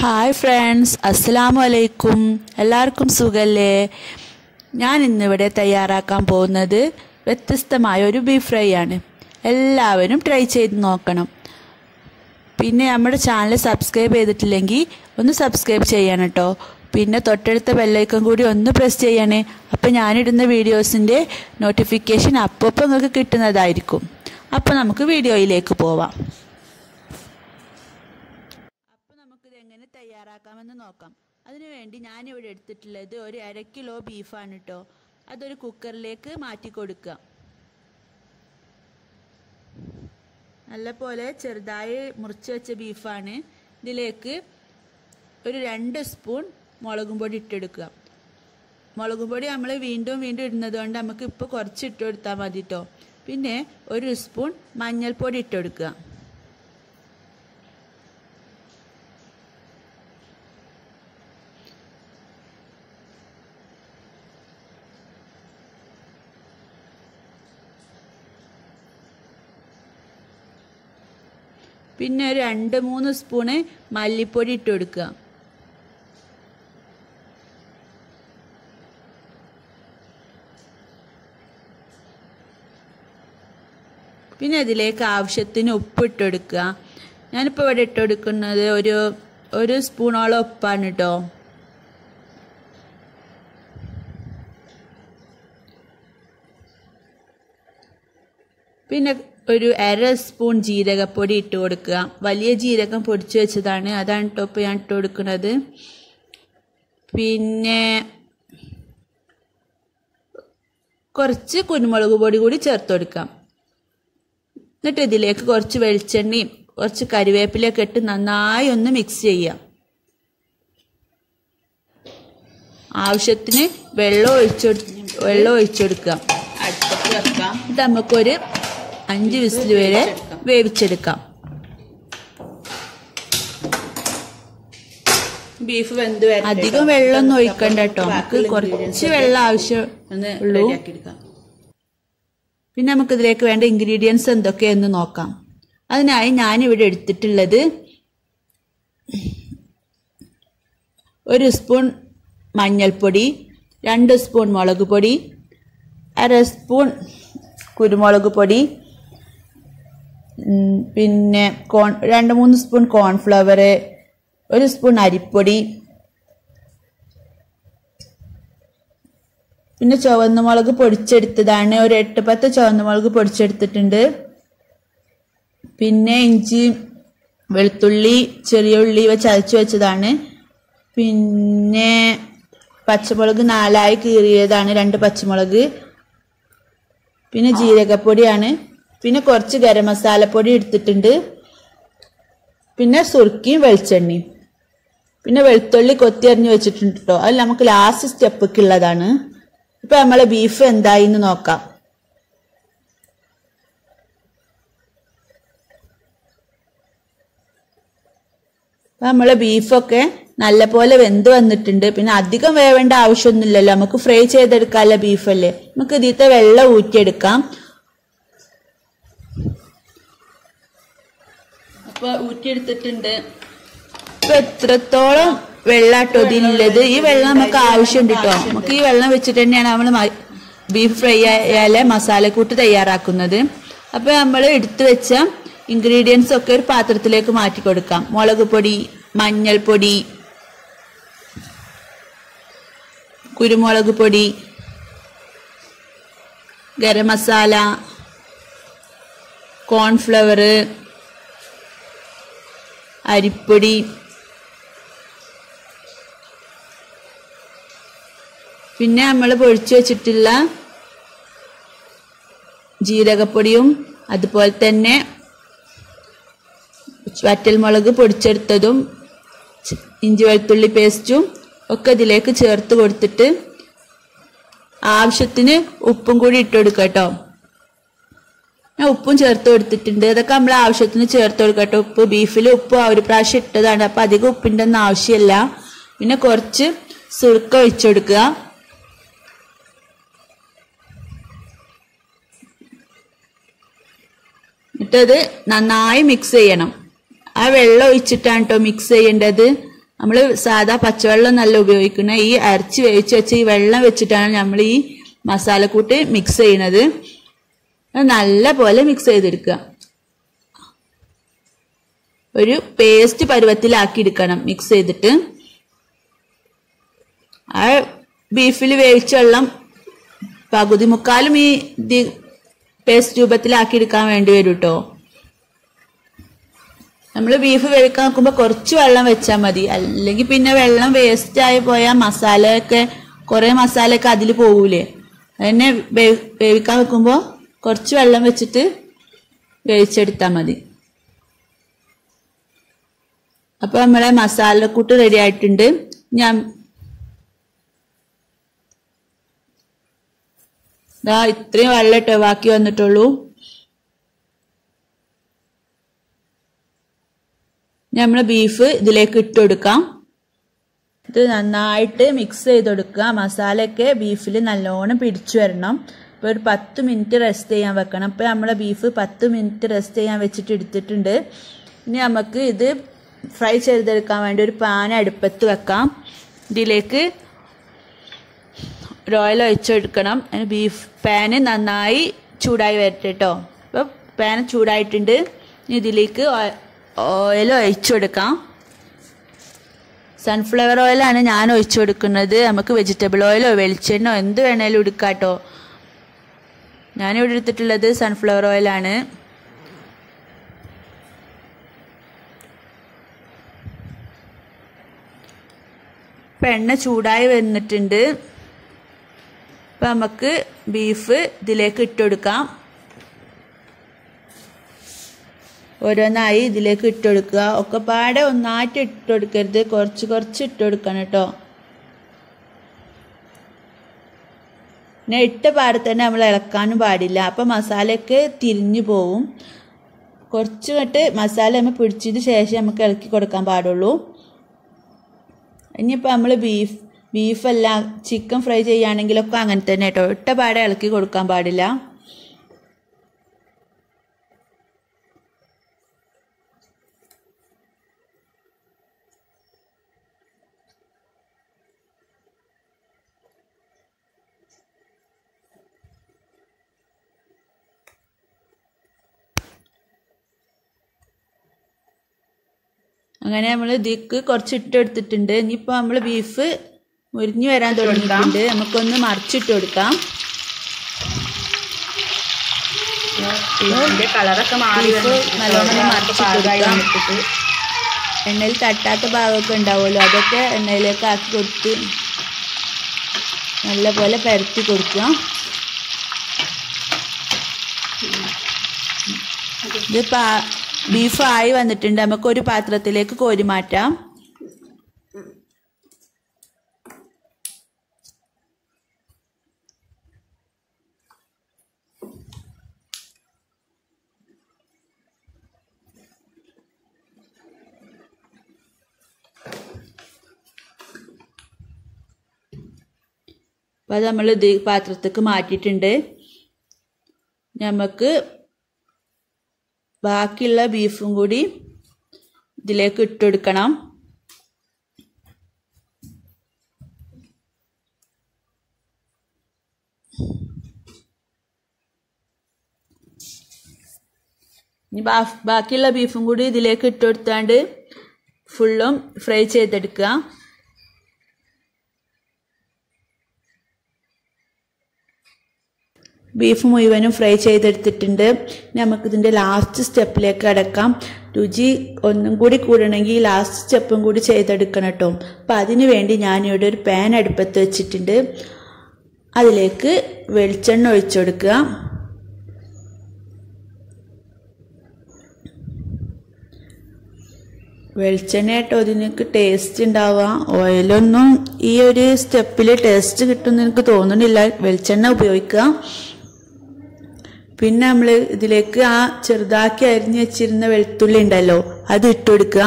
Hi friends അസ്സലാമു അലൈക്കും എല്ലാവർക്കും സുഖല്ലേ ഞാൻ ഇന്നിവിടെ തയ്യാറാക്കാൻ പോകുന്നത് വ്യത്യസ്തമായ ഒരു ബീഫ് ഫ്രൈ ആണ് എല്ലാവരും ട്രൈ ചെയ്ത് നോക്കണം പിന്നെ നമ്മുടെ ചാനൽ സബ്സ്ക്രൈബ് ചെയ്തിട്ടില്ലെങ്കിൽ ഒന്ന് സബ്സ്ക്രൈബ് ചെയ്യണം കേട്ടോ പിന്നെ തൊട്ടടുത്ത ബെല്ലൈക്കൺ കൂടി ഒന്ന് പ്രസ് ചെയ്യണേ അപ്പോൾ ഞാനിടുന്ന വീഡിയോസിൻ്റെ നോട്ടിഫിക്കേഷൻ അപ്പോൾ നിങ്ങൾക്ക് കിട്ടുന്നതായിരിക്കും അപ്പോൾ നമുക്ക് വീഡിയോയിലേക്ക് പോവാം അപ്പോൾ നമുക്കിത് എങ്ങനെ തയ്യാറാക്കാമെന്ന് നോക്കാം അതിനുവേണ്ടി ഞാനിവിടെ എടുത്തിട്ടുള്ളത് ഒരു അര കിലോ ബീഫാണ് കേട്ടോ അതൊരു കുക്കറിലേക്ക് മാറ്റി കൊടുക്കുക നല്ലപോലെ ചെറുതായി മുറിച്ച് വെച്ച ബീഫാണ് ഇതിലേക്ക് ഒരു രണ്ട് സ്പൂൺ മുളകും പൊടി ഇട്ടെടുക്കുക മുളകും പൊടി നമ്മൾ വീണ്ടും വീണ്ടും ഇടുന്നത് കൊണ്ട് നമുക്ക് ഇപ്പോൾ കുറച്ച് ഇട്ട് കൊടുത്താൽ മതി കേട്ടോ പിന്നെ ഒരു സ്പൂൺ മഞ്ഞൾപ്പൊടി ഇട്ടെടുക്കുക പിന്നെ ഒരു രണ്ട് മൂന്ന് സ്പൂണ് മല്ലിപ്പൊടി ഇട്ട് കൊടുക്കുക പിന്നെ അതിലേക്ക് ആവശ്യത്തിന് ഉപ്പ് ഇട്ട് കൊടുക്കുക ഞാനിപ്പോൾ ഇവിടെ ഇട്ട് കൊടുക്കുന്നത് ഒരു ഒരു സ്പൂണോളം ഉപ്പാണ് കേട്ടോ പിന്നെ ഒരു അര സ്പൂൺ ജീരകപ്പൊടി ഇട്ട് കൊടുക്കുക വലിയ ജീരകം പൊടിച്ചു വെച്ചതാണ് അതാണ് കേട്ടോ ഇപ്പോൾ ഞാൻ ഇട്ട് കൊടുക്കുന്നത് പിന്നെ കുറച്ച് കുരുമുളക് പൊടി കൂടി ചേർത്ത് കൊടുക്കാം എന്നിട്ട് ഇതിലേക്ക് കുറച്ച് വെളിച്ചെണ്ണയും കുറച്ച് കരിവേപ്പിലൊക്കെ ഇട്ട് നന്നായി ഒന്ന് മിക്സ് ചെയ്യാം ആവശ്യത്തിന് വെള്ളം ഒഴിച്ചു വെള്ളം ഒഴിച്ചെടുക്കാം അടുപ്പത്ത് വെക്കാം ഇത് നമുക്കൊരു അഞ്ച് വിസിൽ വരെ വേവിച്ചെടുക്കാം ബീഫ് വെന്ത് വരട്ടെ അധികം വെള്ളമൊന്നും ഒഴിക്കണ്ട കേട്ടോ നമുക്ക് കുറച്ച് വെള്ളം ആവശ്യം ഒന്ന് ഉള്ളൂ റെഡിയാക്കി എടുക്കാം പിന്നെ നമുക്ക് ഇതിലേക്ക് വേണ്ട ഇൻഗ്രീഡിയൻസ് എന്തൊക്കെയെന്ന് നോക്കാം അതിനായി ഞാനിവിടെ എടുത്തിട്ടുള്ളത് ഒരു സ്പൂൺ മഞ്ഞൾപ്പൊടി രണ്ട് സ്പൂൺ മുളക് പൊടി അര സ്പൂൺ കുരുമുളക് പൊടി ഉം, പിന്നെ കോൺ രണ്ട് മൂന്ന് സ്പൂൺ കോൺഫ്ലവർ ഒരു സ്പൂൺ അരിപ്പൊടി പിന്നെ ചുവന്ന മുളക് പൊടിച്ചെടുത്തതാണ് ഒരു എട്ട് പത്ത് ചുവന്ന മുളക് പൊടിച്ചെടുത്തിട്ടുണ്ട് പിന്നെ ഇഞ്ചി വെളുത്തുള്ളി ചെറിയ ഉള്ളി ഇവ ചതച്ച് വെച്ചതാണ് പിന്നെ പച്ചമുളക് നാലായി കീറിയതാണ് രണ്ട് പച്ചമുളക് പിന്നെ ജീരകപ്പൊടിയാണ് പിന്നെ കുറച്ച് ഗരം മസാലപ്പൊടി എടുത്തിട്ടുണ്ട് പിന്നെ സുർക്കിയും വെളിച്ചെണ്ണയും പിന്നെ വെളുത്തുള്ളി കൊത്തി അരിഞ്ഞ് വെച്ചിട്ടുണ്ട് കേട്ടോ അത് നമുക്ക് ലാസ്റ്റ് സ്റ്റെപ്പൊക്കെ ഉള്ളതാണ് ഇപ്പൊ നമ്മളെ ബീഫ് എന്തായി എന്ന് നോക്കാം അപ്പൊ നമ്മളെ ബീഫൊക്കെ നല്ലപോലെ വെന്ത് വന്നിട്ടുണ്ട് പിന്നെ അധികം വേവേണ്ട ആവശ്യമൊന്നുമില്ലല്ലോ നമുക്ക് ഫ്രൈ ചെയ്തെടുക്കാമല്ലോ ബീഫല്ലേ നമുക്ക് ഇതിത്തെ വെള്ളം ഊറ്റിയെടുക്കാം അപ്പൊ ഊറ്റിയെടുത്തിട്ടുണ്ട് ഇപ്പൊ എത്രത്തോളം വെള്ളാട്ടോ ഇതിലുള്ളത് ഈ വെള്ളം നമുക്ക് ആവശ്യമുണ്ട് കേട്ടോ നമുക്ക് ഈ വെള്ളം വെച്ചിട്ട് തന്നെയാണ് നമ്മൾ ബീഫ് ഫ്രൈ ആയാലെ മസാലക്കൂട്ട് തയ്യാറാക്കുന്നത് അപ്പൊ നമ്മൾ എടുത്തു വെച്ച ഇൻഗ്രീഡിയൻസ് ഒക്കെ ഒരു പാത്രത്തിലേക്ക് മാറ്റി കൊടുക്കാം മുളക് പൊടി മഞ്ഞൾപ്പൊടി കുരുമുളക് പൊടി ഗരം മസാല കോൺഫ്ലവർ അരിപ്പൊടി പിന്നെ നമ്മൾ പൊഴിച്ചു വെച്ചിട്ടുള്ള ജീരകപ്പൊടിയും അതുപോലെ തന്നെ വറ്റൽമുളക് പൊടിച്ചെടുത്തതും ചി- ഇഞ്ചി വെളുത്തുള്ളി പേസ്റ്റും ഒക്കെ ഇതിലേക്ക് ചേർത്ത് കൊടുത്തിട്ട് ആവശ്യത്തിന് ഉപ്പും കൂടി ഇട്ട് കൊടുക്കുക കേട്ടോ ഞാൻ ഉപ്പും ചേർത്ത് കൊടുത്തിട്ടുണ്ട് അതൊക്കെ നമ്മൾ ആവശ്യത്തിന് ചേർത്ത് കൊടുക്കട്ടെ ഉപ്പ് ബീഫിൽ ഉപ്പ് ആ ഒരു പ്രാവശ്യം ഇട്ടതാണ് അപ്പം അധികം ഉപ്പിൻ്റെ ഒന്നും ആവശ്യമില്ല പിന്നെ കുറച്ച് സുറുക്ക ഒഴിച്ചു കൊടുക്കുക എന്നിട്ടത് നന്നായി മിക്സ് ചെയ്യണം ആ വെള്ളം ഒഴിച്ചിട്ടാണ് കേട്ടോ മിക്സ് ചെയ്യേണ്ടത് നമ്മൾ സാധാ പച്ചവെള്ളം നല്ല ഉപയോഗിക്കുന്ന ഈ അരച്ച് വേവിച്ച് വെച്ച ഈ വെള്ളം വെച്ചിട്ടാണ് നമ്മൾ ഈ മസാലക്കൂട്ട് മിക്സ് ചെയ്യണത് അത് നല്ല പോലെ മിക്സ് ചെയ്തെടുക്കുക ഒരു പേസ്റ്റ് പരുവത്തിലാക്കി എടുക്കണം മിക്സ് ചെയ്തിട്ട് ആ ബീഫിൽ വേവിച്ച വെള്ളം പകുതി മുക്കാലും ഈ പേസ്റ്റ് രൂപത്തിലാക്കി എടുക്കാൻ വേണ്ടി വരും കേട്ടോ നമ്മൾ ബീഫ് വേവിക്കാൻ നോക്കുമ്പോൾ കുറച്ച് വെള്ളം വെച്ചാൽ മതി അല്ലെങ്കിൽ പിന്നെ വെള്ളം വേസ്റ്റ് ആയി പോയാൽ മസാലയൊക്കെ കുറേ മസാലയൊക്കെ അതിൽ പോകൂലേ അതിനെ വേ- വേവിക്കാൻ വെക്കുമ്പോൾ കുറച്ച് വെള്ളം വെച്ചിട്ട് വേവിച്ചെടുത്താൽ മതി അപ്പൊ നമ്മളെ മസാലക്കൂട്ട് റെഡി ആയിട്ടുണ്ട് ഞാൻ ദാ ഇത്രയും വെള്ളം ഇട്ടോ ബാക്കി വന്നിട്ടുള്ളൂ നമ്മളെ ബീഫ് ഇതിലേക്ക് ഇട്ട് കൊടുക്കാം ഇത് നന്നായിട്ട് മിക്സ് ചെയ്ത് കൊടുക്കുക മസാലയൊക്കെ ബീഫിൽ നല്ലോണം പിടിച്ചു വരണം ഇപ്പോൾ ഒരു പത്ത് മിനിറ്റ് റെസ്റ്റ് ചെയ്യാൻ വെക്കണം അപ്പോൾ നമ്മളെ ബീഫ് പത്ത് മിനിറ്റ് റെസ്റ്റ് ചെയ്യാൻ വെച്ചിട്ട് എടുത്തിട്ടുണ്ട് ഇനി നമുക്ക് ഇത് ഫ്രൈ ചെയ്തെടുക്കാൻ വേണ്ടി ഒരു പാൻ അടുപ്പത്ത് വെക്കാം ഇതിലേക്ക് ഒരു ഓയിൽ ഒഴിച്ചെടുക്കണം അതിന് ബീഫ് പാന് നന്നായി ചൂടായി വരട്ടെ കേട്ടോ അപ്പോൾ പാൻ ചൂടായിട്ടുണ്ട് ഇനി ഇതിലേക്ക് ഓയിൽ ഒഴിച്ചു കൊടുക്കാം സൺഫ്ലവർ ഓയിലാണ് ഞാൻ ഒഴിച്ചു കൊടുക്കുന്നത് നമുക്ക് വെജിറ്റബിൾ ഓയിലോ വെളിച്ചെണ്ണോ എന്ത് വേണേലും എടുക്കാം കേട്ടോ ഞാനിവിടെ എടുത്തിട്ടുള്ളത് സൺഫ്ലവർ ഓയിലാണ് ഇപ്പം എണ്ണ ചൂടായി വന്നിട്ടുണ്ട് അപ്പം നമുക്ക് ബീഫ് ഇതിലേക്ക് ഇട്ടുകൊടുക്കാം ഓരോന്നായി ഇതിലേക്ക് ഇട്ടുകൊടുക്കുക ഒക്കെ പാടെ ഒന്നായിട്ട് ഇട്ടുകൊടുക്കരുത് കുറച്ച് കുറച്ച് ഇട്ടുകൊടുക്കണം കേട്ടോ പിന്നെ ഇട്ട പാടെ തന്നെ നമ്മൾ ഇളക്കാനും പാടില്ല അപ്പം മസാലയൊക്കെ തിരിഞ്ഞു പോവും കുറച്ച് കട്ട് മസാല നമ്മൾ പിടിച്ചതിന് ശേഷം നമുക്ക് ഇളക്കി കൊടുക്കാൻ പാടുള്ളൂ ഇനിയിപ്പോൾ നമ്മൾ ബീഫ് ബീഫല്ല ചിക്കൻ ഫ്രൈ ചെയ്യുകയാണെങ്കിലൊക്കെ അങ്ങനെ തന്നെ കേട്ടോ ഇട്ട പാടെ ഇളക്കി കൊടുക്കാൻ പാടില്ല അങ്ങനെ നമ്മൾ ഇതിക്ക് കുറച്ച് ഇട്ടെടുത്തിട്ടുണ്ട് ഇനിയിപ്പോൾ നമ്മൾ ബീഫ് മുരിഞ്ഞു വരാൻ തുടങ്ങിയിട്ടുണ്ട് നമുക്കൊന്ന് മറിച്ചിട്ട് കൊടുക്കാം ഇതിന്റെ കളറൊക്കെ മാറി ബീഫ് വന്നിട്ടുണ്ട്. നല്ലോണം ഒന്ന് ഒക്കെ മറിച്ചിട്ട് പാകമായി കൊടുക്കാം. വന്നിട്ടുണ്ട്. എണ്ണയിൽ തട്ടാത്ത ഭാഗമൊക്കെ ഉണ്ടാവുമല്ലോ അതൊക്കെ എണ്ണയിലേക്ക് ആക്കി കൊടുത്ത് നല്ലപോലെ പരത്തി കൊടുക്കുക ഇത് പാ ബീഫ് ആയി വന്നിട്ടുണ്ട് നമുക്ക് ഒരു പാത്രത്തിലേക്ക് കോരി മാറ്റാം അപ്പോൾ അത് നമ്മൾ ഇത് പാത്രത്തേക്ക് മാറ്റിയിട്ടുണ്ട് നമുക്ക് ബാക്കിയുള്ള ബീഫും കൂടി ഇതിലേക്ക് ഇട്ടെടുക്കണം ഇനി ബാ- ബാക്കിയുള്ള ബീഫും കൂടി ഇതിലേക്ക് ഇട്ടുകൊടുത്താണ്ട് ഫുള്ളും ഫ്രൈ ചെയ്തെടുക്കുക ബീഫ് മുഴുവനും ഫ്രൈ ചെയ്തെടുത്തിട്ടുണ്ട് ഇനി നമുക്കിതിൻ്റെ ലാസ്റ്റ് സ്റ്റെപ്പിലേക്ക് അടക്കാം രുചി ഒന്നും കൂടി കൂടണമെങ്കിൽ ലാസ്റ്റ് സ്റ്റെപ്പും കൂടി ചെയ്തെടുക്കണം കേട്ടോ അപ്പം അതിന് വേണ്ടി ഞാനിവിടെ ഒരു പാൻ അടുപ്പത്ത് വെച്ചിട്ടുണ്ട് അതിലേക്ക് വെളിച്ചെണ്ണ ഒഴിച്ചു കൊടുക്കുക വെളിച്ചെണ്ണ കേട്ടോ ഇതിനൊക്കെ ടേസ്റ്റ് ഉണ്ടാവുക ഓയിലൊന്നും ഈ ഒരു സ്റ്റെപ്പിൽ ടേസ്റ്റ് കിട്ടുമെന്ന് എനിക്ക് തോന്നുന്നില്ല വെളിച്ചെണ്ണ ഉപയോഗിക്കുക പിന്നെ നമ്മൾ ഇതിലേക്ക് ആ ചെറുതാക്കി അരിഞ്ഞ് വെച്ചിരുന്ന വെളുത്തുള്ളി ഉണ്ടല്ലോ അത് ഇട്ട് കൊടുക്കുക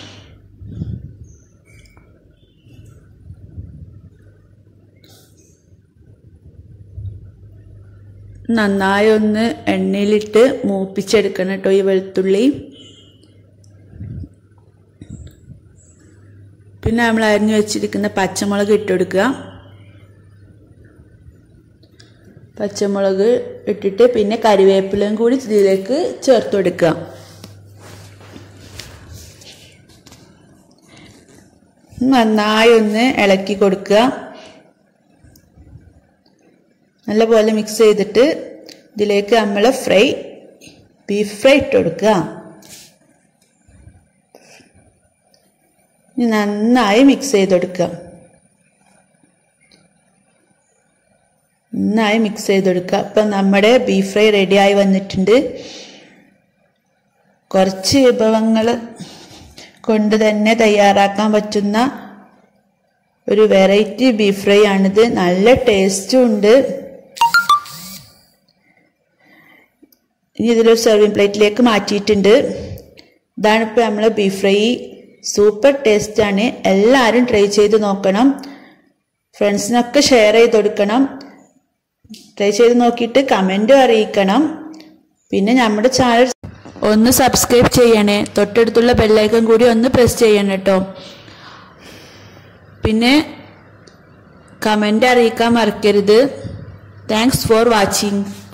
നന്നായി ഒന്ന് എണ്ണയിലിട്ട് മൂപ്പിച്ചെടുക്കണം കേട്ടോ ഈ വെളുത്തുള്ളി പിന്നെ നമ്മൾ അരിഞ്ഞു വെച്ചിരിക്കുന്ന പച്ചമുളക് ഇട്ടുകൊടുക്കുക പച്ചമുളക് ഇട്ടിട്ട് പിന്നെ കറിവേപ്പിലയും കൂടി ഇതിലേക്ക് ചേർത്ത് കൊടുക്കുക നന്നായി ഒന്ന് ഇളക്കി കൊടുക്കുക നല്ലപോലെ മിക്സ് ചെയ്തിട്ട് ഇതിലേക്ക് നമ്മൾ ഫ്രൈ ബീഫ് ഫ്രൈ ഇട്ട് കൊടുക്കുക ഇനി നന്നായി മിക്സ് ചെയ്ത് കൊടുക്കുക നന്നായി മിക്സ് ചെയ്ത് കൊടുക്കുക അപ്പം നമ്മുടെ ബീഫ് ഫ്രൈ റെഡിയായി വന്നിട്ടുണ്ട് കുറച്ച് വിഭവങ്ങൾ കൊണ്ട് തന്നെ തയ്യാറാക്കാൻ പറ്റുന്ന ഒരു വെറൈറ്റി ബീഫ് ഫ്രൈ ആണിത് നല്ല ടേസ്റ്റും ഉണ്ട് ഇനി ഇതിലൊരു സെർവിങ് പ്ലേറ്റിലേക്ക് മാറ്റിയിട്ടുണ്ട് ഇതാണ് ഇപ്പോൾ നമ്മളെ ബീഫ് ഫ്രൈ സൂപ്പർ ടേസ്റ്റാണ് എല്ലാവരും ട്രൈ ചെയ്ത് നോക്കണം ഫ്രണ്ട്സിനൊക്കെ ഷെയർ ചെയ്ത് കൊടുക്കണം ട്രൈ ചെയ്ത് നോക്കിയിട്ട് കമൻറ്റും അറിയിക്കണം പിന്നെ നമ്മുടെ ചാനൽ ഒന്ന് സബ്സ്ക്രൈബ് ചെയ്യണേ തൊട്ടടുത്തുള്ള ബെല്ലൈക്കൺ കൂടി ഒന്ന് പ്രസ് ചെയ്യണം കേട്ടോ പിന്നെ കമൻ്റ് അറിയിക്കാൻ മറക്കരുത് താങ്ക്സ് ഫോർ വാച്ചിങ്